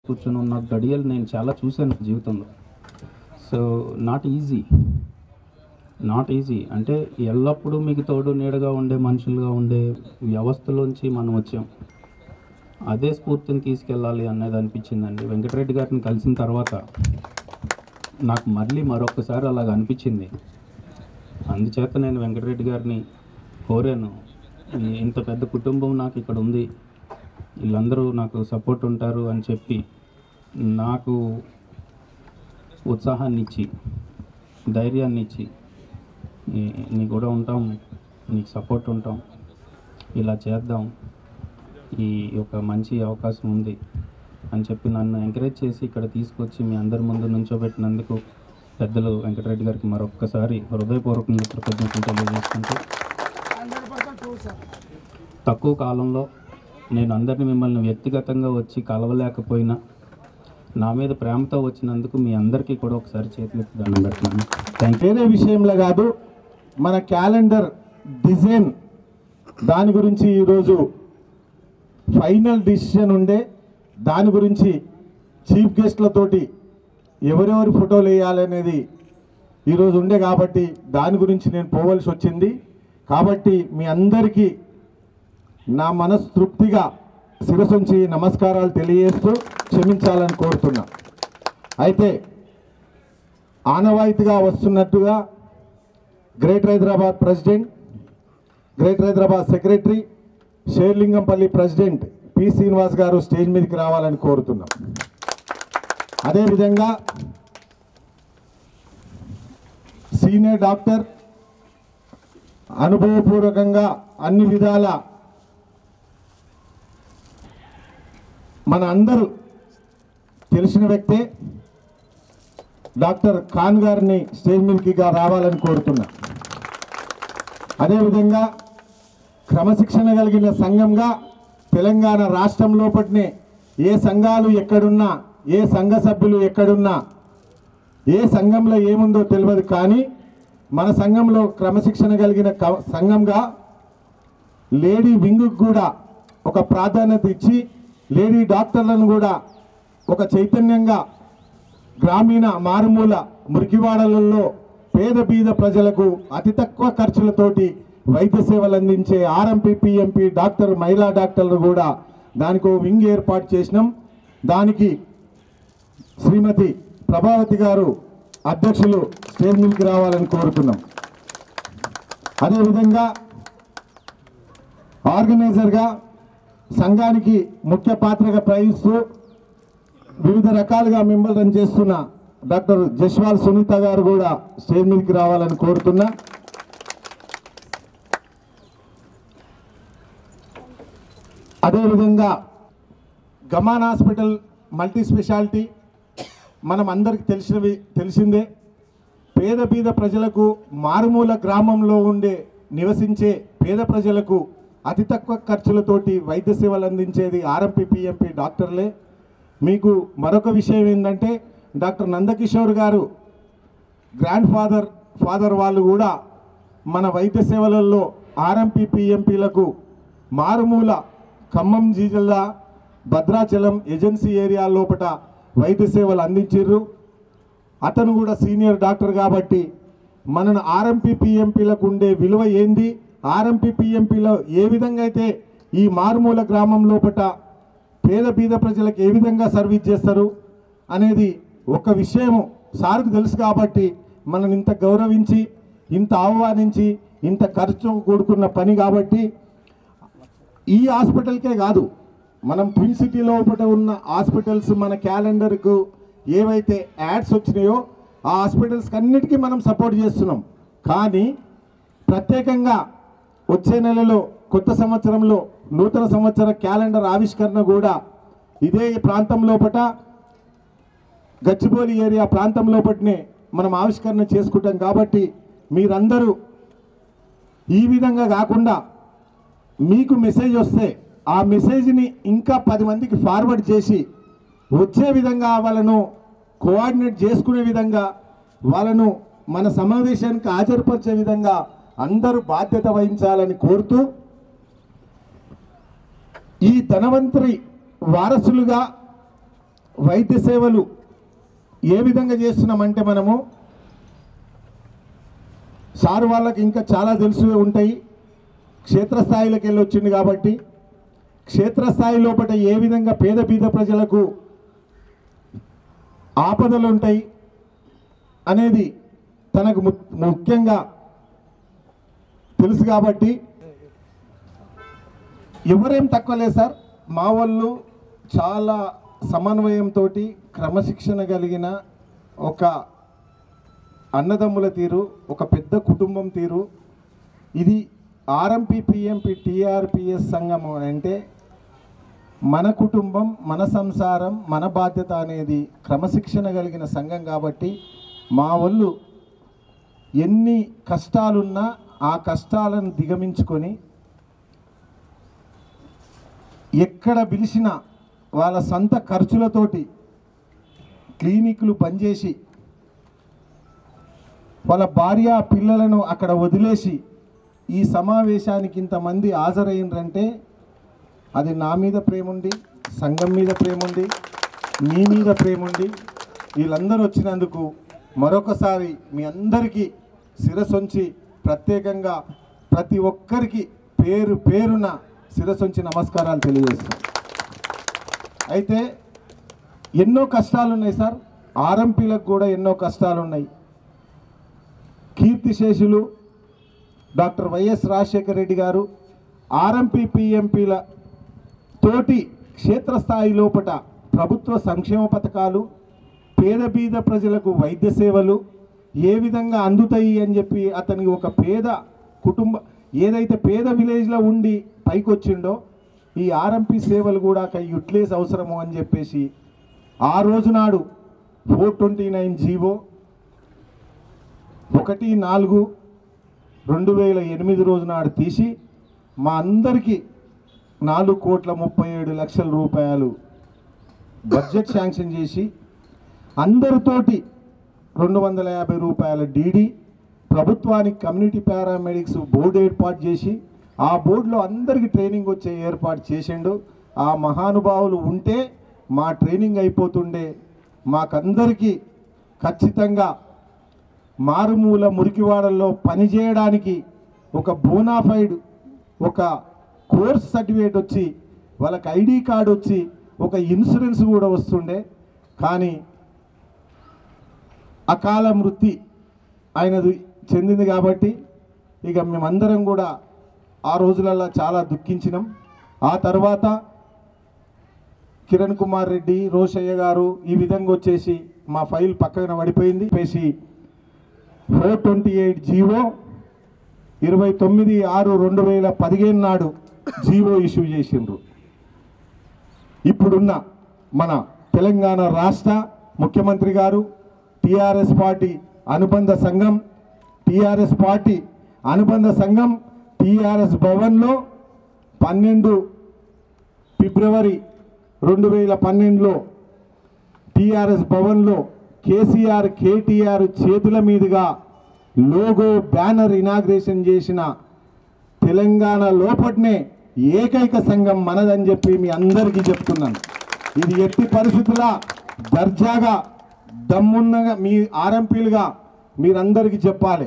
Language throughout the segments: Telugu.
కూర్చొని ఉన్న గడియలు నేను చాలా చూశాను జీవితంలో so not easy not easy అంటే ఎల్లప్పుడూ మీకు తోడు నీడగా ఉండే మనుషులుగా ఉండే వ్యవస్థలోంచి మనం వచ్చాం అదే స్ఫూర్తిని తీసుకెళ్ళాలి అనేది అనిపించిందండి వెంకటరెడ్డి గారిని కలిసిన తర్వాత నాకు మళ్ళీ మరొకసారి అలాగ అనిపించింది అందుచేత నేను వెంకటరెడ్డి గారిని కోరాను ఈ- ఇంత పెద్ద కుటుంబం నాకు ఇక్కడ ఉంది వీళ్ళందరూ నాకు సపోర్ట్ ఉంటారు అని చెప్పి నాకు ఉత్సాహాన్ని ఇచ్చి ధైర్యాన్ని ఇచ్చి నీ- నీ కూడా ఉంటాం నీకు సపోర్ట్ ఉంటాం ఇలా చేద్దాం ఈ యొక్క మంచి అవకాశం ఉంది అని చెప్పి నన్ను ఎంకరేజ్ చేసి ఇక్కడ తీసుకొచ్చి మీ అందరి ముందు నుంచోబెట్టినందుకు పెద్దలు వెంకటరెడ్డి గారికి మరొక్కసారి హృదయపూర్వకంగా కృతజ్ఞతలు తెలియజేసుకుంటూ తక్కువ కాలంలో నేను అందరిని మిమ్మల్ని వ్యక్తిగతంగా వచ్చి కలవలేకపోయినా నా మీద ప్రేమతో వచ్చినందుకు మీ అందరికీ కూడా ఒకసారి చేతులెత్తి దండం పెడుతున్నాను థ్యాంక్ యూ వేరే విషయంలో కాదు మన క్యాలెండర్ డిజైన్ దాని గురించి ఈరోజు ఫైనల్ డిసిషన్ ఉండే దాని గురించి చీఫ్ గెస్ట్లతోటి ఎవరెవరి ఫోటోలు వేయాలనేది ఈరోజు ఉండే కాబట్టి దాని గురించి నేను పోవలసి వచ్చింది కాబట్టి మీ అందరికీ నా మనస్తృప్తిగా శిరసొంచి నమస్కారాలు తెలియజేస్తూ క్షమించాలని కోరుతున్నా అయితే ఆనవాయితీగా వస్తున్నట్టుగా greater Hyderabad president greater Hyderabad secretary Serilingampally president P Srinivas garu stage మీదకి రావాలని కోరుతున్నాం అదేవిధంగా సీనియర్ డాక్టర్ అనుభవపూర్వకంగా అన్ని విధాల మన అందరూ తెలిసిన వ్యక్తే డాక్టర్ ఖాన్ గారిని స్టేజ్ మీదకి గా రావాలని కోరుతున్నా అదేవిధంగా క్రమశిక్షణ కలిగిన సంఘంగా తెలంగాణ రాష్ట్రం లోపటినే ఏ సంఘాలు ఎక్కడున్నా ఏ సంఘ సభ్యులు ఎక్కడున్నా ఏ సంఘంలో ఏముందో తెలియదు కానీ మన సంఘంలో క్రమశిక్షణ కలిగిన క- సంఘంగా లేడీ వింగ్కు కూడా ఒక ప్రాధాన్యత ఇచ్చి లేడీ డాక్టర్లను కూడా ఒక చైతన్యంగా గ్రామీణ మారుమూల మురికివాడలలో పేద బీద ప్రజలకు అతి తక్కువ ఖర్చులతోటి వైద్య సేవలు అందించే ఆర్ఎంపీ పిఎంపీ డాక్టర్ మహిళా డాక్టర్లు కూడా దానికి ఓ వింగ్ ఏర్పాటు చేసినాం దానికి శ్రీమతి ప్రభావతి గారు అధ్యక్షులు స్టేజ్ మీదకి రావాలని కోరుతున్నాం అదేవిధంగా ఆర్గనైజర్గా సంఘానికి ముఖ్య పాత్రగా ప్రవహిస్తూ వివిధ రకాలుగా మిమ్మల్ని చేస్తున్న డాక్టర్ జస్వాల్ సునీత గారు కూడా స్టేజ్ మీదకి రావాలని కోరుతున్నా అదేవిధంగా గమాన్ హాస్పిటల్ మల్టీ స్పెషాలిటీ మనం అందరికి తెలిసినవి తెలిసిందే పేద పేద ప్రజలకు మారుమూల గ్రామంలో ఉండే నివసించే పేద ప్రజలకు అతి తక్కువ ఖర్చులతోటి వైద్య సేవలు అందించేది ఆర్ఎంపీ పిఎంపీ డాక్టర్లే మీకు మరొక విషయం ఏంటంటే డాక్టర్ నందకిషోర్ గారు గ్రాండ్ ఫాదర్ ఫాదర్ వాళ్ళు కూడా మన వైద్య సేవలలో ఆర్ఎంపీ పిఎంపీలకు మారుమూల ఖమ్మం జిల్లా భద్రాచలం ఏజెన్సీ ఏరియా లోపట వైద్య సేవలు అందించారు అతను కూడా సీనియర్ డాక్టర్ కాబట్టి మన ఆర్ఎంపీ పిఎంపీలకు ఉండే విలువ ఏంది ఆర్ఎంపీ పిఎంపీలో ఏ విధంగా అయితే ఈ మారుమూల గ్రామం లోపట పేద బీద ప్రజలకు ఏ విధంగా సర్వీస్ చేస్తారు అనేది ఒక విషయము సార్కు తెలుసు కాబట్టి మనని ఇంత గౌరవించి ఇంత ఆహ్వానించి ఇంత ఖర్చు కూడుకున్న పని కాబట్టి ఈ హాస్పిటల్కే కాదు మనం ట్విన్ సిటీ లోపల ఉన్న హాస్పిటల్స్ మన క్యాలెండర్కు ఏవైతే యాడ్స్ వచ్చినాయో ఆ హాస్పిటల్స్ అన్నిటికీ మనం సపోర్ట్ చేస్తున్నాం కానీ ప్రత్యేకంగా వచ్చే నెలలో కొత్త సంవత్సరంలో నూతన సంవత్సర క్యాలెండర్ ఆవిష్కరణ కూడా ఇదే ప్రాంతం లోపట గచ్చిబౌలి ఏరియా ప్రాంతం లోపటనే మనం ఆవిష్కరణ చేసుకుంటాం కాబట్టి మీరందరూ ఈ విధంగా కాకుండా మీకు మెసేజ్ వస్తే ఆ మెసేజ్ని ఇంకా పది మందికి ఫార్వర్డ్ చేసి వచ్చే విధంగా వాళ్ళను కోఆర్డినేట్ చేసుకునే విధంగా వాళ్ళను మన సమావేశానికి హాజరుపరిచే విధంగా అందరూ బాధ్యత వహించాలని కోరుతూ ఈ ధనవంతరి వారసులుగా వైద్య సేవలు ఏ విధంగా చేస్తున్నామంటే మనము సార్ వాళ్ళకి ఇంకా చాలా తెలుసు ఉంటాయి క్షేత్రస్థాయిలోకి వెళ్ళి వచ్చింది కాబట్టి క్షేత్రస్థాయి లోపల ఏ విధంగా పేద బీద ప్రజలకు ఆపదలు ఉంటాయి అనేది తనకు ము- ముఖ్యంగా తెలుసు కాబట్టి ఎవరేం తక్కువ లేదు సార్ మా వాళ్ళు చాలా సమన్వయంతో క్రమశిక్షణ కలిగిన ఒక అన్నదమ్ముల తీరు ఒక పెద్ద కుటుంబం తీరు ఇది ఆర్ఎంపీ పిఎంపి టీఆర్పిఎస్ సంఘం అంటే మన కుటుంబం మన సంసారం మన బాధ్యత అనేది క్రమశిక్షణ కలిగిన సంఘం కాబట్టి మా వాళ్ళు ఎన్ని కష్టాలున్నా ఆ కష్టాలను దిగమించుకొని ఎక్కడ పిలిచినా వాళ్ళ సొంత ఖర్చులతోటి క్లినిక్లు బంద్ చేసి వాళ్ళ భార్య పిల్లలను అక్కడ వదిలేసి ఈ సమావేశానికి ఇంతమంది హాజరైనరంటే అది నా మీద ప్రేమ ఉంది సంఘం మీద ప్రేమ ఉంది మీ మీద ప్రేమ ఉంది వీళ్ళందరూ వచ్చినందుకు మరొకసారి మీ అందరికీ శిరసొంచి ప్రత్యేకంగా ప్రతి ఒక్కరికి పేరు పేరున శిరసొంచి నమస్కారాలు తెలియజేస్తాం అయితే ఎన్నో కష్టాలు ఉన్నాయి సార్ ఆర్ఎంపీలకు కూడా ఎన్నో కష్టాలు ఉన్నాయి కీర్తిశేషులు డాక్టర్ వైఎస్ రాజశేఖర రెడ్డి గారు ఆర్ఎంపీ పిఎంపీల తోటి క్షేత్రస్థాయి లోపట ప్రభుత్వ సంక్షేమ పథకాలు పేద బీద ప్రజలకు వైద్య సేవలు ఏ విధంగా అందుతాయి అని చెప్పి అతనికి ఒక పేద కుటుంబ ఏదైతే పేద విలేజ్లో ఉండి పైకి వచ్చిండో ఈ ఆర్ఎంపీ సేవలు కూడా యుటిలైజ్ అవసరము అని చెప్పేసి ఆ రోజు నాడు ఫోర్ ట్వంటీ నైన్ జీవో ఒకటి నాలుగు రెండు వేల ఎనిమిది రోజు నాడు తీసి మా అందరికీ నాలుగు కోట్ల ముప్పై ఏడు లక్షల రూపాయలు బడ్జెట్ శాంక్షన్ చేసి అందరితోటి రెండు వందల యాభై రూపాయల డీడీ ప్రభుత్వానికి కమ్యూనిటీ పారామెడిక్స్ బోర్డు ఏర్పాటు చేసి ఆ బోర్డులో అందరికీ ట్రైనింగ్ వచ్చే ఏర్పాటు చేసిండు ఆ మహానుభావులు ఉంటే మా ట్రైనింగ్ అయిపోతుండే మాకందరికీ ఖచ్చితంగా మారుమూల మురికివాడల్లో పనిచేయడానికి ఒక బోనాఫైడ్ ఒక కోర్స్ సర్టిఫికేట్ వచ్చి వాళ్ళకి ఐడి కార్డు వచ్చి ఒక ఇన్సూరెన్స్ కూడా వస్తుండే కానీ అకాల మృతి ఆయనది చెందింది కాబట్టి ఇక మేమందరం కూడా ఆ రోజులలో చాలా దుఃఖించినాం ఆ తర్వాత కిరణ్ కుమార్ రెడ్డి రోషయ్య గారు ఈ విధంగా వచ్చేసి మా ఫైల్ పక్కన పడిపోయింది పేసి ఫోర్ ట్వంటీ ఎయిట్ జీవో ఇరవై తొమ్మిది ఆరు రెండు వేల పదిహేను నాడు జీవో ఇష్యూ చేసిండ్రు ఇప్పుడున్న మన తెలంగాణ రాష్ట్ర ముఖ్యమంత్రి గారు టిఆర్ఎస్ పార్టీ అనుబంధ సంఘం టిఆర్ఎస్ పార్టీ అనుబంధ సంఘం టిఆర్ఎస్ భవన్లో పన్నెండు ఫిబ్రవరి రెండు వేల పన్నెండులో టిఆర్ఎస్ భవన్లో కేసీఆర్ కేటీఆర్ చేతుల మీదుగా లోగో బ్యానర్ ఇనాగ్రేషన్ చేసిన తెలంగాణ లోపట్నే ఏకైక సంఘం మనదని చెప్పి మీ అందరికీ చెప్తున్నాను ఇది ఎట్టి పరిస్థితుల దర్జాగా దమ్మున్నగా మీ ఆర్ఎంపీలుగా మీరందరికీ చెప్పాలి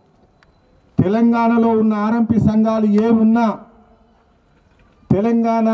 తెలంగాణలో ఉన్న ఆర్ఎంపీ సంఘాలు ఏ ఉన్నా తెలంగాణ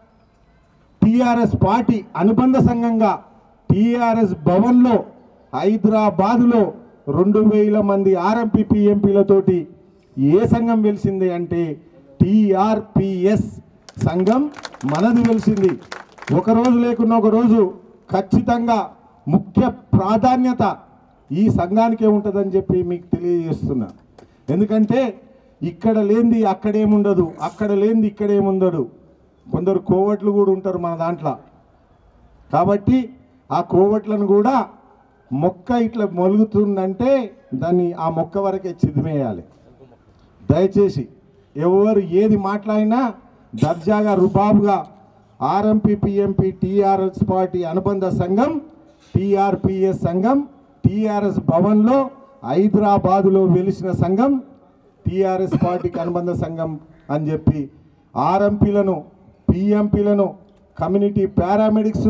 టిఆర్ఎస్ పార్టీ అనుబంధ సంఘంగా టిఆర్ఎస్ భవన్లో హైదరాబాదులో రెండు వేల మంది ఆర్ఎంపీ పిఎంపీలతోటి ఏ సంఘం వెలిసింది అంటే టిఆర్పిఎస్ సంఘం మనది వెలిసింది ఒక రోజు లేకున్నా ఒక రోజు ఖచ్చితంగా ముఖ్య ప్రాధాన్యత ఈ సంఘానికే ఉంటుందని చెప్పి మీకు తెలియజేస్తున్నా ఎందుకంటే ఇక్కడ లేనిది అక్కడేముండదు అక్కడ లేనిది ఇక్కడేముండదు కొందరు కోవట్లు కూడా ఉంటారు మన దాంట్లో కాబట్టి ఆ కోవట్లను కూడా మొక్క ఇట్లా మొలుగుతుందంటే దాన్ని ఆ మొక్క వరకే చిదిమేయాలి దయచేసి ఎవరు ఏది మాట్లాడినా దర్జాగా రుబాబుగా ఆర్ఎంపీ పిఎంపి టీఆర్ఎస్ పార్టీ అనుబంధ సంఘం టీఆర్పిఎస్ సంఘం టీఆర్ఎస్ భవన్లో హైదరాబాదులో వెలిసిన సంఘం టీఆర్ఎస్ పార్టీకి అనుబంధ సంఘం అని చెప్పి ఆర్ఎంపీలను పిఎంపీలను కమ్యూనిటీ పారామెడిక్స్ను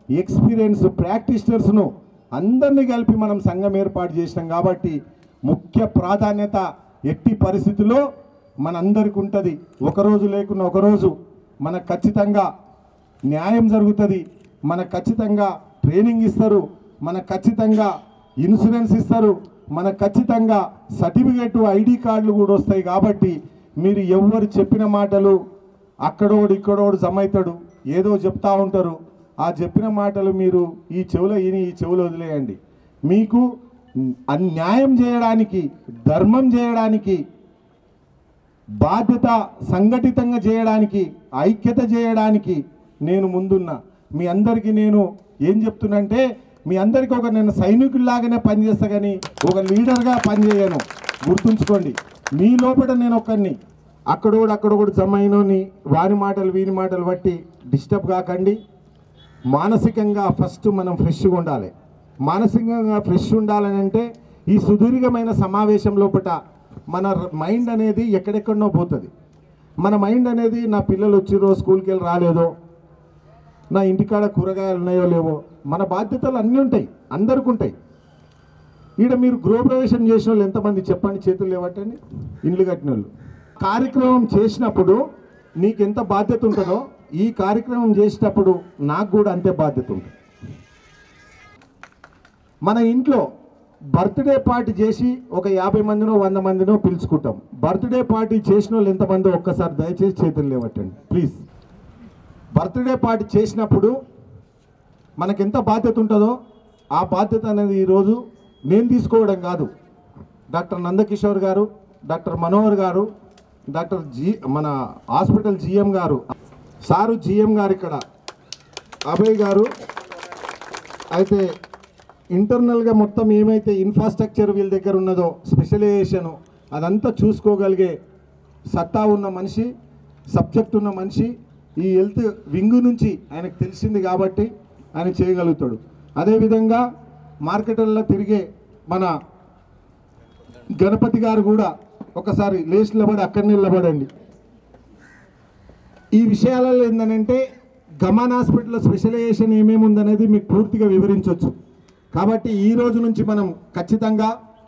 ఎక్స్పీరియన్స్ ప్రాక్టీషనర్స్ను అందరినీ కలిపి మనం సంఘం ఏర్పాటు చేసినాం కాబట్టి ముఖ్య ప్రాధాన్యత ఎట్టి పరిస్థితుల్లో మనందరికి ఉంటుంది ఒకరోజు లేకున్నా ఒకరోజు మనకు ఖచ్చితంగా న్యాయం జరుగుతుంది మనకు ఖచ్చితంగా ట్రైనింగ్ ఇస్తారు మనకు ఖచ్చితంగా ఇన్సూరెన్స్ ఇస్తారు మనకు ఖచ్చితంగా సర్టిఫికేట్ ఐడి కార్డులు కూడా వస్తాయి కాబట్టి మీరు ఎవరు చెప్పిన మాటలు అక్కడోడు ఇక్కడోడు జమ అవుతాడు ఏదో చెప్తా ఉంటారు ఆ చెప్పిన మాటలు మీరు ఈ చెవులో ఈని ఈ చెవులో వదిలేయండి మీకు అన్యాయం చేయడానికి ధర్మం చేయడానికి బాధ్యత సంఘటితంగా చేయడానికి ఐక్యత చేయడానికి నేను ముందున్నా మీ అందరికీ నేను ఏం చెప్తున్నంటే మీ అందరికీ ఒక నేను సైనికుల్లాగానే పనిచేస్తా కానీ ఒక లీడర్గా పనిచేయను గుర్తుంచుకోండి మీ లోపల నేను ఒకరిని అక్కడోడు అక్కడోడు జమ అయినోని వారి మాటలు వీరి మాటలు బట్టి డిస్టర్బ్ కాకండి మానసికంగా ఫస్ట్ మనం ఫ్రెష్గా ఉండాలి మానసికంగా ఫ్రెష్ ఉండాలని అంటే ఈ సుదీర్ఘమైన సమావేశం లోపట మన మైండ్ అనేది ఎక్కడెక్కడనో పోతుంది మన మైండ్ అనేది నా పిల్లలు వచ్చిరో స్కూల్కి వెళ్ళి రాలేదో నా ఇంటికాడ కూరగాయలు ఉన్నాయో లేవో మన బాధ్యతలు అన్నీ ఉంటాయి అందరికి ఉంటాయి ఈడ మీరు గృహప్రవేశం చేసిన వాళ్ళు ఎంతమంది చెప్పండి చేతులు లేవట్టండి ఇండ్లు కట్టిన వాళ్ళు కార్యక్రమం చేసినప్పుడు నీకు ఎంత బాధ్యత ఉంటుందో ఈ కార్యక్రమం చేసేటప్పుడు నాకు కూడా అంతే బాధ్యత ఉంటుంది మన ఇంట్లో బర్త్డే పార్టీ చేసి ఒక యాభై మందినో వంద మందినో పిలుచుకుంటాం బర్త్డే పార్టీ చేసిన వాళ్ళు ఎంతమందో ఒక్కసారి దయచేసి చేతులు లేవట్టండి ప్లీజ్ బర్త్డే పార్టీ చేసినప్పుడు మనకి ఎంత బాధ్యత ఉంటుందో ఆ బాధ్యత అనేది ఈరోజు నేను తీసుకోవడం కాదు డాక్టర్ నందకిషోర్ గారు డాక్టర్ మనోహర్ గారు డాక్టర్ జీ మన hospital GM garu sir GM garu ఇక్కడ అభయ్ గారు అయితే ఇంటర్నల్గా మొత్తం ఏమైతే ఇన్ఫ్రాస్ట్రక్చర్ వీళ్ళ దగ్గర ఉన్నదో స్పెషలైజేషను అదంతా చూసుకోగలిగే సత్తా ఉన్న మనిషి సబ్జెక్ట్ ఉన్న మనిషి ఈ హెల్త్ వింగ్ నుంచి ఆయనకు తెలిసింది కాబట్టి ఆయన చేయగలుగుతాడు అదేవిధంగా మార్కెట్లలో తిరిగే మన గణపతి గారు కూడా ఒకసారి లేచి నిలబడి అక్కడ నిలబడండి ఈ విషయాలలో ఏంటంటే గమన్ హాస్పిటల్ స్పెషలైజేషన్ ఏమేమి ఉందనేది మీకు పూర్తిగా వివరించవచ్చు కాబట్టి ఈ రోజు నుంచి మనం ఖచ్చితంగా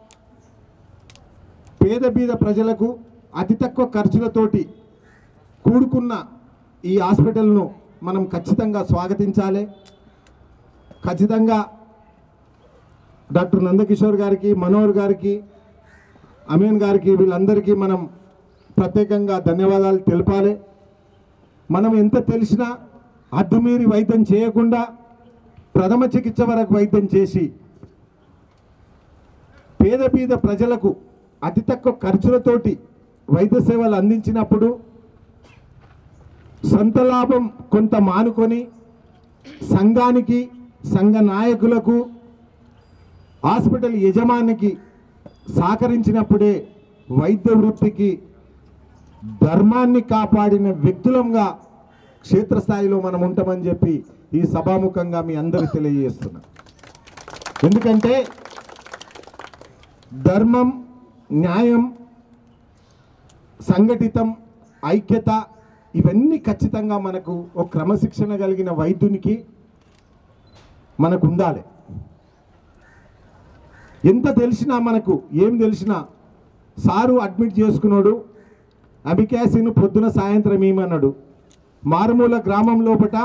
పేద బీద ప్రజలకు అతి తక్కువ ఖర్చులతోటి కూడుకున్న ఈ హాస్పిటల్ను మనం ఖచ్చితంగా స్వాగతించాలి ఖచ్చితంగా డాక్టర్ నందకిషోర్ గారికి మనోహర్ గారికి అమీన్ గారికి వీళ్ళందరికీ మనం ప్రత్యేకంగా ధన్యవాదాలు తెలపాలి మనం ఎంత తెలిసినా అద్దుమీరి వైద్యం చేయకుండా ప్రథమ చికిత్స వరకు వైద్యం చేసి పేద పేద ప్రజలకు అతి తక్కువ ఖర్చులతోటి వైద్య సేవలు అందించినప్పుడు సొంత లాభం కొంత మానుకొని సంఘానికి సంఘ నాయకులకు హాస్పిటల్ యజమానికి సహకరించినప్పుడే వైద్య వృత్తికి ధర్మాన్ని కాపాడిన వ్యక్తులంగా క్షేత్రస్థాయిలో మనం ఉంటామని చెప్పి ఈ సభాముఖంగా మీ అందరికి తెలియజేస్తున్నా ఎందుకంటే ధర్మం న్యాయం సంఘటితం ఐక్యత ఇవన్నీ ఖచ్చితంగా మనకు ఒక క్రమశిక్షణ కలిగిన వైద్యునికి మనకు ఉండాలి ఎంత తెలిసినా మనకు ఏం తెలిసినా సారు అడ్మిట్ చేసుకున్నాడు అబికాసిను పొద్దున సాయంత్రం ఏమన్నాడు మారుమూల గ్రామం లోపట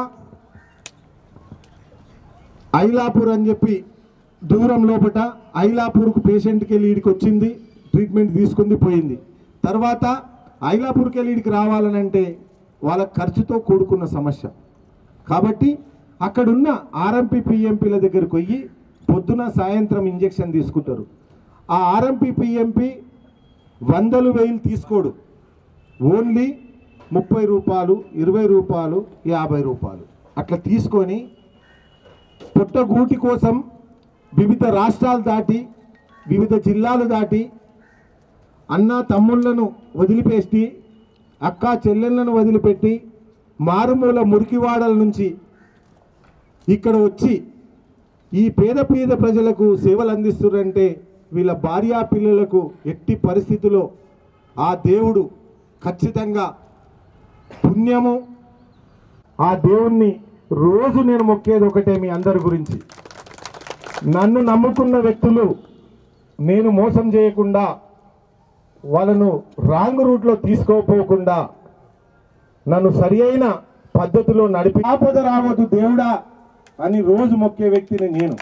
ఐలాపూర్ అని చెప్పి దూరం లోపట ఐలాపూర్కు పేషెంట్కి వెళ్ళి ఈడికి వచ్చింది ట్రీట్మెంట్ తీసుకుంది పోయింది తర్వాత ఐలాపూర్కి వెళ్ళి ఈడికి రావాలనంటే వాళ్ళ ఖర్చుతో కూడుకున్న సమస్య కాబట్టి అక్కడున్న ఆర్ఎంపీ పిఎంపీల దగ్గరికి పోయి పొద్దున సాయంత్రం ఇంజెక్షన్ తీసుకుంటారు ఆ ఆర్ఎంపీ పిఎంపీ వందలు వేలు తీసుకోడు ఓన్లీ ముప్పై రూపాయలు ఇరవై రూపాయలు యాభై రూపాయలు అట్లా తీసుకొని పుట్టగూటి కోసం వివిధ రాష్ట్రాలు దాటి వివిధ జిల్లాలు దాటి అన్న తమ్ముళ్లను వదిలిపెట్టి అక్క చెల్లెళ్ళను వదిలిపెట్టి మారుమూల మురికివాడల నుంచి ఇక్కడ వచ్చి ఈ పేద పేద ప్రజలకు సేవలు అందిస్తున్నారంటే వీళ్ళ భార్యా పిల్లలకు ఎట్టి పరిస్థితిలో ఆ దేవుడు ఖచ్చితంగా పుణ్యము ఆ దేవుణ్ణి రోజు నేను మొక్కేది ఒకటే మీ అందరి గురించి నన్ను నమ్ముకున్న వ్యక్తులు నేను మోసం చేయకుండా వాళ్ళను రాంగ్ రూట్లో తీసుకోపోకుండా నన్ను సరి అయిన పద్ధతిలో నడిపి ఆపద రావద్దు దేవుడా అని రోజు మొక్కే వ్యక్తిని నేను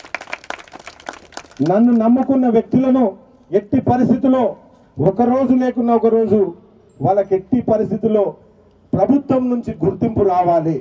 నన్ను నమ్ముకున్న వ్యక్తులను ఎట్టి పరిస్థితిలో ఒక రోజు లేకున్నా ఒక రోజు వాళ్ళకి ఎట్టి పరిస్థితుల్లో ప్రభుత్వం నుంచి గుర్తింపు రావాలి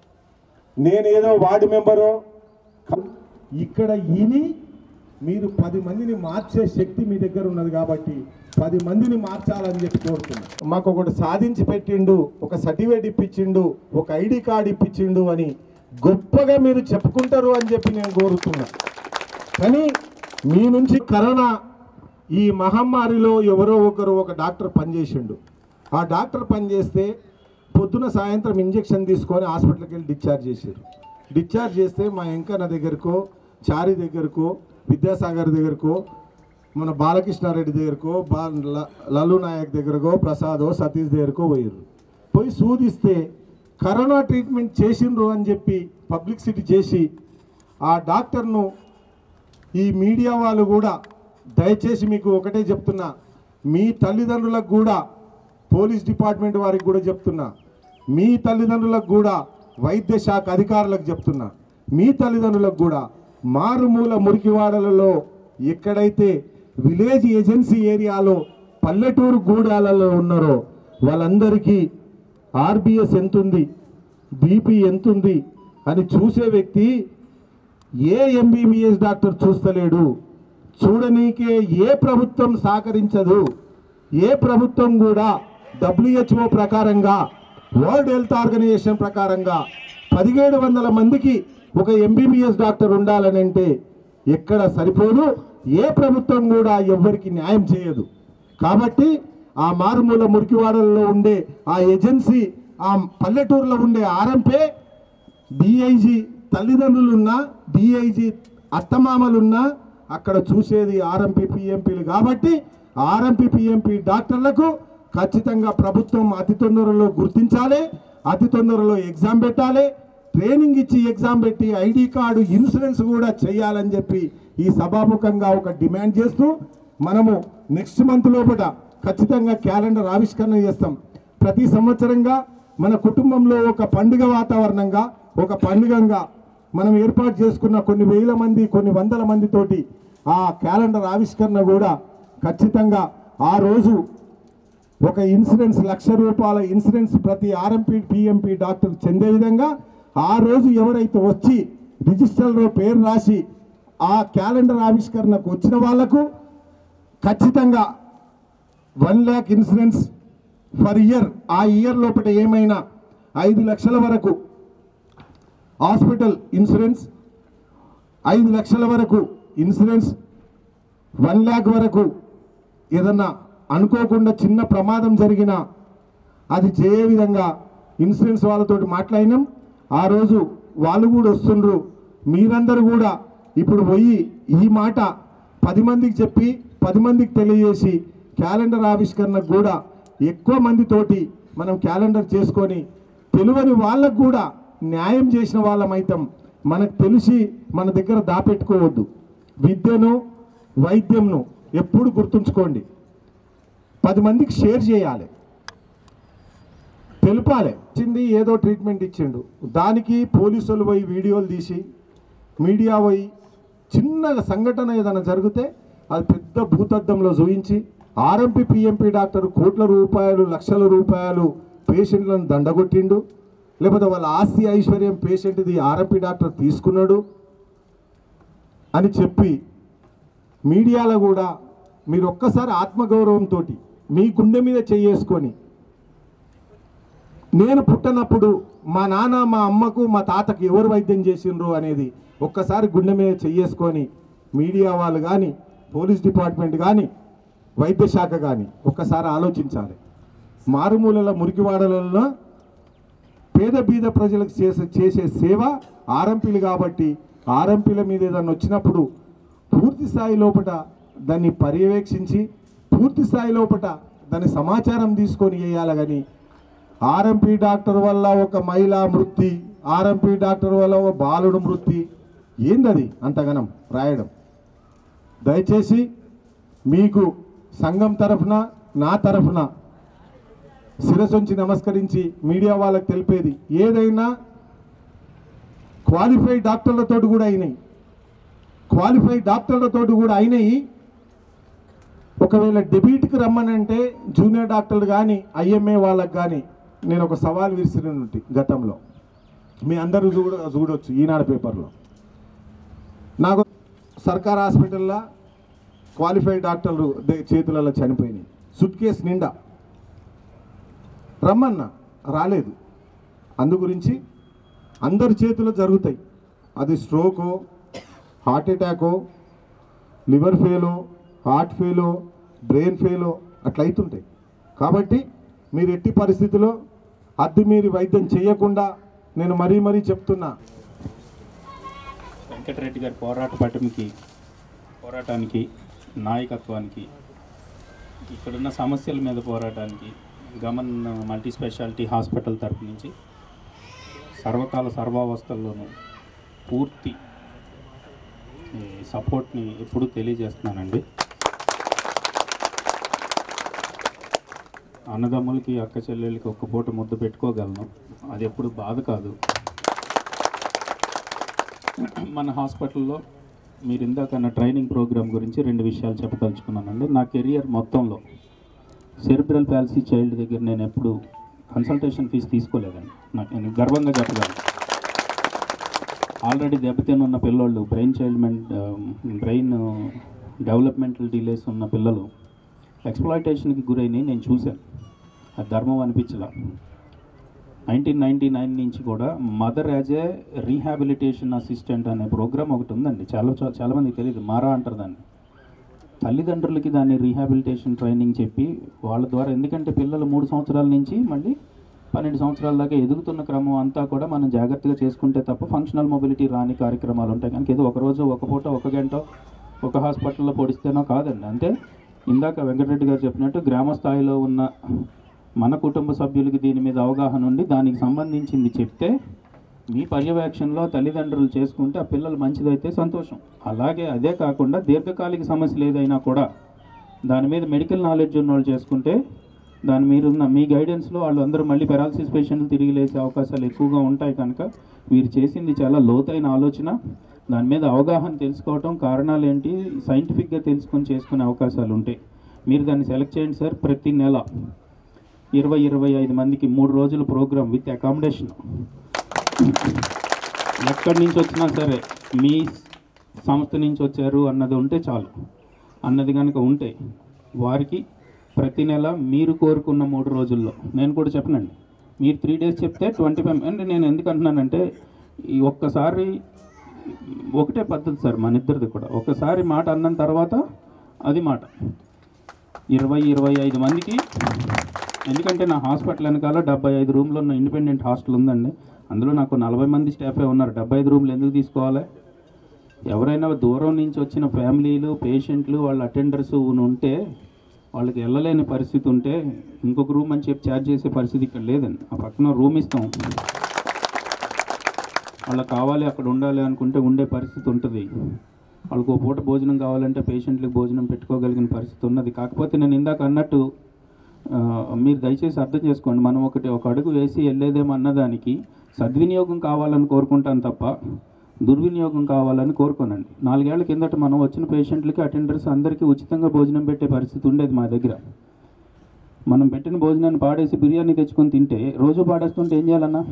నేనేదో వార్డు మెంబరో క- ఇక్కడ ఇని మీరు పది మందిని మార్చే శక్తి మీ దగ్గర ఉన్నది కాబట్టి పది మందిని మార్చాలని చెప్పి కోరుతున్నా మాకు ఒకటి సాధించి పెట్టిండు ఒక సర్టిఫికేట్ ఇప్పించిండు ఒక ఐడి కార్డు ఇప్పించిండు అని గొప్పగా మీరు చెప్పుకుంటారు అని చెప్పి నేను కోరుతున్నా కానీ మీ నుంచి కరోనా ఈ మహమ్మారిలో ఎవరో ఒకరు ఒక డాక్టర్ పనిచేసిండు ఆ డాక్టర్ పనిచేస్తే పొద్దున సాయంత్రం ఇంజెక్షన్ తీసుకొని హాస్పిటల్కి వెళ్ళి డిశ్చార్జ్ చేశారు డిశ్చార్జ్ చేస్తే మా వెంకన్న దగ్గరకో చారి దగ్గరకో విద్యాసాగర్ దగ్గరకో మన బాలకృష్ణారెడ్డి దగ్గరకో బా ల- లల్లు నాయక్ దగ్గరకో ప్రసాదో సతీష్ దగ్గరకో పోయారు పోయి సూదిస్తే కరోనా ట్రీట్మెంట్ చేసిండ్రు అని చెప్పి పబ్లిసిటీ చేసి ఆ డాక్టర్ను ఈ మీడియా వాళ్ళు కూడా దయచేసి మీకు ఒకటే చెప్తున్నా మీ తల్లిదండ్రులకు కూడా పోలీస్ డిపార్ట్మెంట్ వారికి కూడా చెప్తున్నా మీ తల్లిదండ్రులకు కూడా వైద్య శాఖ అధికారులకు చెప్తున్నా మీ తల్లిదండ్రులకు కూడా మారుమూల మురికివాడలలో ఎక్కడైతే విలేజ్ ఏజెన్సీ ఏరియాలో పల్లెటూరు గూడాలలో ఉన్నారో వాళ్ళందరికీ ఆర్బిఎస్ ఎంతుంది బీపీ ఎంతుంది అని చూసే వ్యక్తి ఏ ఎంబీబీఎస్ డాక్టర్ చూస్తలేడు చూడనీకే ఏ ప్రభుత్వం సహకరించదు ఏ ప్రభుత్వం కూడా డబ్ల్యూహెచ్ఓ ప్రకారంగా వరల్డ్ హెల్త్ ఆర్గనైజేషన్ ప్రకారంగా పదిహేడు వందల మందికి ఒక ఎంబీబీఎస్ డాక్టర్ ఉండాలని అంటే ఎక్కడ సరిపోదు ఏ ప్రభుత్వం కూడా ఎవ్వరికి న్యాయం చేయదు కాబట్టి ఆ మారుమూల మురికివాడల్లో ఉండే ఆ ఏజెన్సీ ఆ పల్లెటూరులో ఉండే ఆర్ఎంపే డిఐజీ తల్లిదండ్రులున్నా డిఐజీ అత్తమామలున్నా అక్కడ చూసేది ఆర్ఎంపీ పిఎంపీలు కాబట్టి ఆర్ఎంపీ పిఎంపీ డాక్టర్లకు ఖచ్చితంగా ప్రభుత్వం అతి తొందరలో గుర్తించాలి అతి తొందరలో ఎగ్జామ్ పెట్టాలి ట్రైనింగ్ ఇచ్చి ఎగ్జామ్ పెట్టి ఐడి కార్డు ఇన్సూరెన్స్ కూడా చేయాలని చెప్పి ఈ సభాముఖంగా ఒక డిమాండ్ చేస్తూ మనము నెక్స్ట్ మంత్ లోపల ఖచ్చితంగా క్యాలెండర్ ఆవిష్కరణ చేస్తాం ప్రతి సంవత్సరంగా మన కుటుంబంలో ఒక పండుగ వాతావరణంగా ఒక పండుగంగా మనం ఏర్పాటు చేసుకున్న కొన్ని వేల మంది కొన్ని వందల మందితోటి ఆ క్యాలెండర్ ఆవిష్కరణ కూడా ఖచ్చితంగా ఆ రోజు ఒక ఇన్సూరెన్స్ లక్ష రూపాయల ఇన్సూరెన్స్ ప్రతి ఆర్ఎంపీ పిఎంపీ డాక్టర్ చెందే విధంగా ఆ రోజు ఎవరైతే వచ్చి రిజిస్టర్లో పేరు రాసి ఆ క్యాలెండర్ ఆవిష్కరణకు వచ్చిన వాళ్లకు ఖచ్చితంగా one lakh insurance for year ఆ ఇయర్ లోపల ఏమైనా ఐదు లక్షల వరకు హాస్పిటల్ ఇన్సూరెన్స్ ఐదు లక్షల వరకు ఇన్సూరెన్స్ వన్ ల్యాక్ వరకు ఏదన్నా అనుకోకుండా చిన్న ప్రమాదం జరిగినా అది చేయే విధంగా ఇన్సూరెన్స్ వాళ్ళతోటి మాట్లాడినాం ఆ రోజు వాళ్ళు కూడా వస్తుండ్రు మీరందరూ కూడా ఇప్పుడు పోయి ఈ మాట పది మందికి చెప్పి పది మందికి తెలియజేసి క్యాలెండర్ ఆవిష్కరణకు కూడా ఎక్కువ మందితోటి మనం క్యాలెండర్ చేసుకొని తెలియని వాళ్ళకు కూడా న్యాయం చేసిన వాళ్ళమైతాం మనకు తెలిసి మన దగ్గర దాపెట్టుకోవద్దు విద్యను వైద్యంను ఎప్పుడు గుర్తుంచుకోండి పది మందికి షేర్ చేయాలి తెలుపాలి ఇచ్చింది ఏదో ట్రీట్మెంట్ ఇచ్చిండు దానికి పోలీసులు పోయి వీడియోలు తీసి మీడియా పోయి చిన్న సంఘటన ఏదైనా జరిగితే అది పెద్ద భూతద్దంలో చూయించి ఆర్ఎంపీ పిఎంపీ డాక్టర్ కోట్ల రూపాయలు లక్షల రూపాయలు పేషెంట్లను దండగొట్టిండు లేకపోతే వాళ్ళ ఆస్తి ఐశ్వర్యం పేషెంట్ది ఆర్ఎంపీ డాక్టర్ తీసుకున్నాడు అని చెప్పి మీడియాలో కూడా మీరు ఒక్కసారి ఆత్మగౌరవంతో మీ గుండె మీద చేసుకొని నేను పుట్టనప్పుడు మా నాన్న మా అమ్మకు మా తాతకు ఎవరు వైద్యం చేసిండ్రు అనేది ఒక్కసారి గుండె మీద చెయ్యేసుకొని మీడియా వాళ్ళు కానీ పోలీస్ డిపార్ట్మెంట్ కానీ వైద్య శాఖ కానీ ఒక్కసారి ఆలోచించాలి మారుమూలల మురికివాడలలో పేద బీద ప్రజలకు చేసే చేసే సేవ ఆర్ఎంపీలు కాబట్టి ఆర్ఎంపీల మీద ఏదన్నా వచ్చినప్పుడు పూర్తి స్థాయి లోపట దాన్ని పర్యవేక్షించి పూర్తి స్థాయి లోపట దాని సమాచారం తీసుకొని వేయాలి కానీ ఆర్ఎంపీ డాక్టర్ వల్ల ఒక మహిళ మృతి ఆర్ఎంపీ డాక్టర్ వల్ల ఓ బాలుడు మృతి ఏందది అంతగనం రాయడం దయచేసి మీకు సంఘం తరఫున నా తరఫున శిరసొంచి నమస్కరించి మీడియా వాళ్ళకి తెలిపేది ఏదైనా క్వాలిఫైడ్ డాక్టర్లతో కూడా అయినాయి క్వాలిఫైడ్ డాక్టర్లతో కూడా అయినాయి ఒకవేళ డెబిట్కి రమ్మనంటే జూనియర్ డాక్టర్లు కానీ ఐఎంఏ వాళ్ళకి కానీ నేను ఒక సవాల్ విసిరినట్టు గతంలో మీ అందరూ చూడ చూడొచ్చు ఈనాడు పేపర్లో నాకు సర్కార్ హాస్పిటల్లో క్వాలిఫైడ్ డాక్టర్లు దే- చేతులలో చనిపోయినాయి సుట్ కేసు నిండా రమ్మన్నా రాలేదు అందు గురించి అందరి చేతిలో జరుగుతాయి అది స్ట్రోకో హార్ట్ అటాకో లివర్ ఫెయిలో హార్ట్ ఫెయిలో బ్రెయిన్ ఫెయిలో అట్లా అవుతుంటాయి కాబట్టి మీరు ఎట్టి పరిస్థితిలో అద్దు మీరు వైద్యం చేయకుండా నేను మరీ మరీ చెప్తున్నా వెంకటరెడ్డి గారి పోరాట పటిమకి పోరాటానికి నాయకత్వానికి ఇక్కడున్న సమస్యల మీద పోరాటానికి గమన్ మల్టీ స్పెషాలిటీ హాస్పిటల్ తరపు నుంచి సర్వకాల సర్వావస్థల్లోనూ పూర్తి ఈ సపోర్ట్ని ఎప్పుడూ తెలియజేస్తున్నానండి అన్నదమ్ములకి అక్క చెల్లెళ్ళకి ఒక్క పూట ముద్ద పెట్టుకోగలను అది ఎప్పుడు బాధ కాదు మన హాస్పిటల్లో మీరు ఇందాక అన్న ట్రైనింగ్ ప్రోగ్రామ్ గురించి రెండు విషయాలు చెప్పదలుచుకున్నానండి నా కెరియర్ మొత్తంలో సెరిబ్రల్ పాలసీ చైల్డ్ దగ్గర నేను ఎప్పుడు కన్సల్టేషన్ ఫీజు తీసుకోలేదండి నాకు నేను గర్వంగా చెప్పగలను ఆల్రెడీ దెబ్బతిని ఉన్న పిల్లోళ్ళు బ్రెయిన్ చైల్డ్మెంట్ బ్రెయిన్ డెవలప్మెంటల్ డిలేస్ ఉన్న పిల్లలు ఎక్స్ప్లాయిటేషన్కి గురైనవి నేను చూశాను అది ధర్మం అనిపించలా నైన్టీన్ నైంటీ నైన్ నుంచి కూడా mother as a rehabilitation assistant అనే ప్రోగ్రామ్ ఒకటి ఉందండి చాలా చా- చాలా మందికి తెలియదు మారా అంటారు దాన్ని తల్లిదండ్రులకి దాన్ని రీహాబిలిటేషన్ ట్రైనింగ్ చెప్పి వాళ్ళ ద్వారా ఎందుకంటే పిల్లలు మూడు సంవత్సరాల నుంచి మళ్ళీ పన్నెండు సంవత్సరాల దాకా ఎదుగుతున్న క్రమం అంతా కూడా మనం జాగ్రత్తగా చేసుకుంటే తప్ప ఫంక్షనల్ మొబిలిటీ రాని కార్యక్రమాలు ఉంటాయి కనుక ఏదో ఒక రోజు ఒక పూట ఒక గంట ఒక హాస్పిటల్లో పొడిస్తేనో కాదండి అంటే ఇందాక వెంకటరెడ్డి గారు చెప్పినట్టు గ్రామ స్థాయిలో ఉన్న మన కుటుంబ సభ్యులకి దీని మీద అవగాహన ఉండి దానికి సంబంధించింది చెప్తే మీ పర్యవేక్షణలో తల్లిదండ్రులు చేసుకుంటే ఆ పిల్లలు మంచిదైతే సంతోషం అలాగే అదే కాకుండా దీర్ఘకాలిక సమస్యలు ఏదైనా కూడా దాని మీద మెడికల్ నాలెడ్జ్ ఉన్న వాళ్ళు చేసుకుంటే దాని మీద ఉన్న మీ గైడెన్స్లో వాళ్ళు అందరూ మళ్ళీ పెరాలసిస్ పేషెంట్లు తిరిగి లేసే అవకాశాలు ఎక్కువగా ఉంటాయి కనుక వీరు చేసింది చాలా లోతైన ఆలోచన దాని మీద అవగాహన తెలుసుకోవటం కారణాలు ఏంటి సైంటిఫిక్గా తెలుసుకొని చేసుకునే అవకాశాలు ఉంటాయి మీరు దాన్ని సెలెక్ట్ చేయండి సార్ ప్రతి నెల ఇరవై ఇరవై ఐదు మందికి మూడు రోజుల ప్రోగ్రామ్ విత్ అకామిడేషన్ ఎక్కడి నుంచి వచ్చినా సరే మీ సంస్థ నుంచి వచ్చారు అన్నది ఉంటే చాలు అన్నది కనుక ఉంటే వారికి ప్రతి నెల మీరు కోరుకున్న మూడు రోజుల్లో నేను కూడా చెప్పనండి మీరు త్రీ డేస్ చెప్తే ట్వంటీ ఫైవ్ అంటే నేను ఎందుకు అంటున్నానంటే ఈ ఒక్కసారి ఒకటే పద్ధతి సార్ మన ఇద్దరిది కూడా ఒకసారి మాట అన్న తర్వాత అది మాట ఇరవై ఇరవై ఐదు మందికి ఎందుకంటే నా హాస్పిటల్ వెనకాల డెబ్బై ఐదు రూమ్లు ఉన్న ఇండిపెండెంట్ హాస్టల్ ఉందండి అందులో నాకు నలభై మంది స్టాఫే ఉన్నారు డెబ్బై ఐదు రూమ్లు ఎందుకు తీసుకోవాలి ఎవరైనా దూరం నుంచి వచ్చిన ఫ్యామిలీలు పేషెంట్లు వాళ్ళ అటెండర్స్ ఉంటే వాళ్ళకి వెళ్ళలేని పరిస్థితి ఉంటే ఇంకొక రూమ్ అని చెప్పి ఛార్జ్ చేసే పరిస్థితి ఇక్కడ లేదండి ఆ పక్కన రూమ్ ఇస్తాం వాళ్ళకి కావాలి అక్కడ ఉండాలి అనుకుంటే ఉండే పరిస్థితి ఉంటుంది వాళ్ళకు ఒక పూట భోజనం కావాలంటే పేషెంట్లకు భోజనం పెట్టుకోగలిగిన పరిస్థితి ఉన్నది కాకపోతే నేను ఇందాక అన్నట్టు ఆ, మీరు దయచేసి అర్థం చేసుకోండి మనం ఒకటి ఒక అడుగు వేసి వెళ్ళేదేమో అన్నదానికి సద్వినియోగం కావాలని కోరుకుంటాను తప్ప దుర్వినియోగం కావాలని కోరుకోనండి నాలుగేళ్ల కిందట మనం వచ్చిన పేషెంట్లకి అటెండర్స్ అందరికీ ఉచితంగా భోజనం పెట్టే పరిస్థితి ఉండేది మా దగ్గర మనం పెట్టిన భోజనాన్ని పాడేసి బిర్యానీ తెచ్చుకొని తింటే రోజు పాడేస్తుంటే ఏం చేయాలన్నా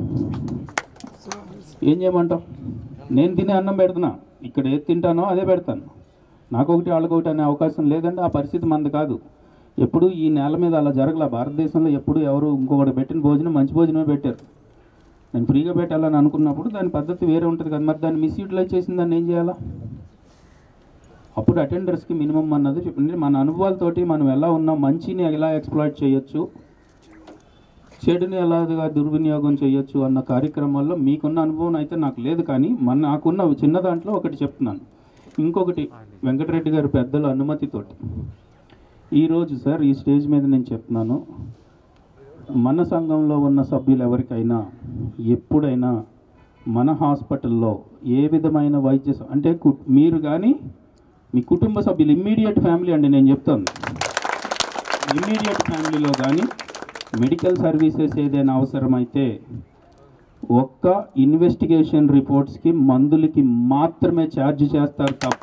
ఏం చేయమంటావు నేను తినే అన్నం పెడుతున్నా ఇక్కడ ఏది తింటానో అదే పెడతాను నాకొకటి వాళ్ళకొకటి అనే అవకాశం లేదంటే ఆ పరిస్థితి మంది కాదు ఎప్పుడు ఈ నేల మీద అలా జరగల భారతదేశంలో ఎప్పుడు ఎవరు ఇంకొకటి పెట్టిన భోజనం మంచి భోజనమే పెట్టారు నేను ఫ్రీగా పెట్టాలని అనుకున్నప్పుడు దాని పద్ధతి వేరే ఉంటుంది కదా మరి దాన్ని మిస్యూటిలైజ్ చేసిన దాన్ని ఏం చేయాలా అప్పుడు అటెండర్స్కి మినిమం అన్నది చెప్పండి మన అనుభవాలతోటి మనం ఎలా ఉన్నాం మంచిని ఎలా ఎక్స్ప్లాయిట్ చేయొచ్చు చెడుని ఎలాగా దుర్వినియోగం చేయొచ్చు అన్న కార్యక్రమాల్లో మీకున్న అనుభవం అయితే నాకు లేదు కానీ మన నాకున్న చిన్న దాంట్లో ఒకటి చెప్తున్నాను ఇంకొకటి వెంకటరెడ్డి గారి పెద్దల అనుమతితోటి ఈరోజు సార్ ఈ స్టేజ్ మీద నేను చెప్తున్నాను మన సంఘంలో ఉన్న సభ్యులు ఎవరికైనా ఎప్పుడైనా మన హాస్పిటల్లో ఏ విధమైన వైద్య స- అంటే కు- మీరు కానీ మీ కుటుంబ సభ్యులు ఇమ్మీడియట్ ఫ్యామిలీ అండి నేను చెప్తాను ఇమ్మీడియట్ ఫ్యామిలీలో కానీ మెడికల్ సర్వీసెస్ ఏదైనా అవసరమైతే ఒక్క ఇన్వెస్టిగేషన్ రిపోర్ట్స్కి మందులకి మాత్రమే ఛార్జ్ చేస్తారు తప్ప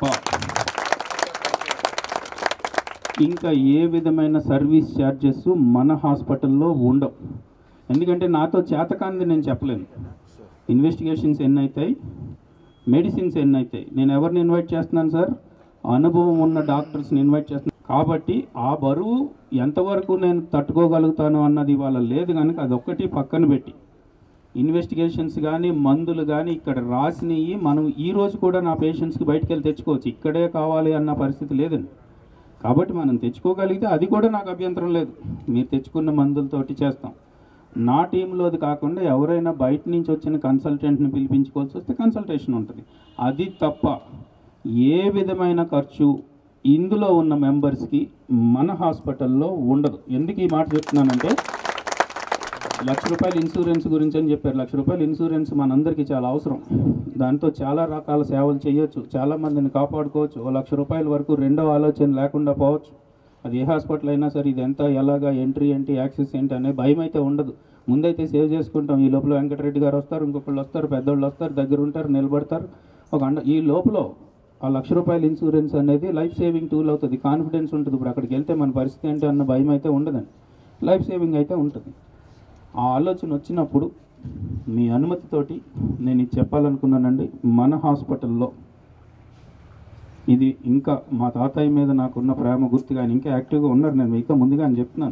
ఇంకా ఏ విధమైన సర్వీస్ ఛార్జెస్ మన హాస్పిటల్లో ఉండవు ఎందుకంటే నాతో చేతకాంది నేను చెప్పలేను ఇన్వెస్టిగేషన్స్ ఎన్ని అవుతాయి మెడిసిన్స్ ఎన్ని అవుతాయి నేను ఎవరిని ఇన్వైట్ చేస్తున్నాను సార్ అనుభవం ఉన్న డాక్టర్స్ని ఇన్వైట్ చేస్తున్నాను కాబట్టి ఆ బరువు ఎంతవరకు నేను తట్టుకోగలుగుతాను అన్నది ఇవాళ లేదు కనుక అదొక్కటి పక్కన పెట్టి ఇన్వెస్టిగేషన్స్ కానీ మందులు కానీ ఇక్కడ రాసినవి మనం ఈ రోజు కూడా నా పేషెంట్స్కి బయటికి వెళ్ళి తెచ్చుకోవచ్చు ఇక్కడే కావాలి అన్న పరిస్థితి లేదండి కాబట్టి మనం తెచ్చుకోగలిగితే అది కూడా నాకు అభ్యంతరం లేదు మీరు తెచ్చుకున్న మందులతోటి చేస్తాం నా టీంలోది కాకుండా ఎవరైనా బయట నుంచి వచ్చిన కన్సల్టెంట్ని పిలిపించుకోవాల్సి వస్తే కన్సల్టేషన్ ఉంటుంది అది తప్ప ఏ విధమైన ఖర్చు ఇందులో ఉన్న మెంబర్స్కి మన హాస్పిటల్లో ఉండదు ఎందుకు ఈ మాట చెప్తున్నానంటే లక్ష రూపాయల ఇన్సూరెన్స్ గురించి అని చెప్పారు లక్ష రూపాయల ఇన్సూరెన్స్ మనందరికీ చాలా అవసరం దాంతో చాలా రకాల సేవలు చేయొచ్చు చాలా మందిని కాపాడుకోవచ్చు ఓ లక్ష రూపాయల వరకు రెండో ఆలోచన లేకుండా పోవచ్చు అది ఏ హాస్పిటల్ అయినా సరే ఇది ఎంత ఎలాగా ఎంట్రీ ఏంటి యాక్సెస్ ఏంటి అనే భయం అయితే ఉండదు ముందైతే సేవ్ చేసుకుంటాం ఈ లోపల వెంకటరెడ్డి గారు వస్తారు ఇంకొకళ్ళు వస్తారు పెద్దోళ్ళు వస్తారు దగ్గర ఉంటారు నిలబడతారు ఒక అండ ఈ లోపల ఆ లక్ష రూపాయల ఇన్సూరెన్స్ అనేది లైఫ్ సేవింగ్ టూల్ అవుతుంది కాన్ఫిడెన్స్ ఉంటుంది ఇప్పుడు అక్కడికి వెళ్తే మన పరిస్థితి ఏంటి అన్న భయం అయితే ఉండదండి లైఫ్ సేవింగ్ అయితే ఉంటుంది ఆ ఆలోచన వచ్చినప్పుడు మీ అనుమతితోటి నేను ఇది చెప్పాలనుకున్నానండి మన హాస్పిటల్లో ఇది ఇంకా మా తాతయ్య మీద నాకున్న ప్రేమ గుర్తుగా ఆయన ఇంకా యాక్టివ్గా ఉన్నారు నేను మీతో ముందుగా అని చెప్తున్నాను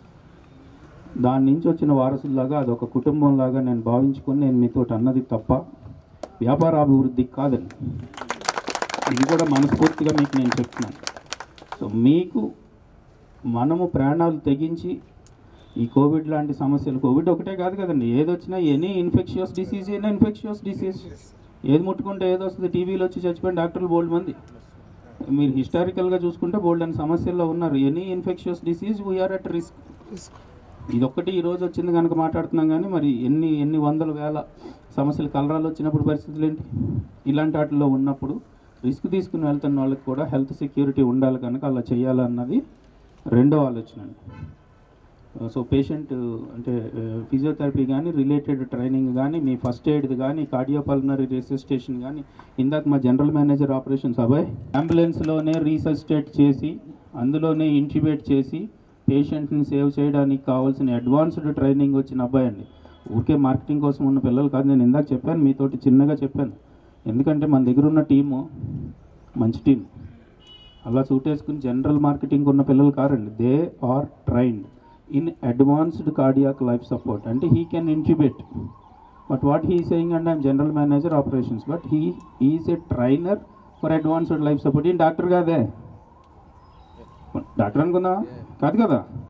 దాని నుంచి వచ్చిన వారసుల్లాగా అది ఒక కుటుంబంలాగా నేను భావించుకొని నేను మీతో అన్నది తప్ప వ్యాపార అభివృద్ధి కాదండి ఇది కూడా మనస్ఫూర్తిగా మీకు నేను చెప్తున్నాను సో మీకు మనము ప్రాణాలు తెగించి ఈ కోవిడ్ లాంటి సమస్యలు కోవిడ్ ఒకటే కాదు కదండి ఏది వచ్చినా ఎనీ ఇన్ఫెక్షియస్ డిసీజ్ అయినా ఇన్ఫెక్షియస్ డిసీజ్ ఏది ముట్టుకుంటే ఏది వస్తుంది టీవీలో వచ్చి చచ్చిపోయిన డాక్టర్లు బోల్డ్ మంది మీరు హిస్టారికల్గా చూసుకుంటే బోల్డ్ అని సమస్యల్లో ఉన్నారు any infectious disease we are at risk ఇదొక్కటి ఈ రోజు వచ్చింది కనుక మాట్లాడుతున్నాం కానీ మరి ఎన్ని ఎన్ని వందల వేల సమస్యలు కలరాలు వచ్చినప్పుడు పరిస్థితులు ఏంటి ఇలాంటి వాటిలో ఉన్నప్పుడు రిస్క్ తీసుకుని వెళ్తున్న వాళ్ళకి కూడా హెల్త్ సెక్యూరిటీ ఉండాలి కనుక అలా చేయాలన్నది రెండో ఆలోచన అండి సో పేషెంట్ అంటే ఫిజియోథెరపీ కానీ రిలేటెడ్ ట్రైనింగ్ కానీ మీ ఫస్ట్ ఎయిడ్ కానీ కార్డియోపల్మనరీ రిసెస్టేషన్ కానీ ఇందాక మా జనరల్ మేనేజర్ ఆపరేషన్స్ అబ్బాయి అంబులెన్స్లోనే రీసెస్టేట్ చేసి అందులోనే ఇంటిబేట్ చేసి పేషెంట్ని సేవ్ చేయడానికి కావాల్సిన అడ్వాన్స్డ్ ట్రైనింగ్ వచ్చిన అబ్బాయి అండి ఊరికే మార్కెటింగ్ కోసం ఉన్న పిల్లలు కాదు నేను ఇందాక చెప్పాను మీతోటి చిన్నగా చెప్పాను ఎందుకంటే మన దగ్గర ఉన్న టీము మంచి టీం అలా సూటేసుకుని జనరల్ మార్కెటింగ్ ఉన్న పిల్లలు కారండి they are trained in advanced cardiac life support అంటే he can intubate but what he saying and I'm general manager operations but he is a trainer for advanced life support ఈయన డాక్టర్ కాదే డాక్టర్ అనుకుందా కాదు కదా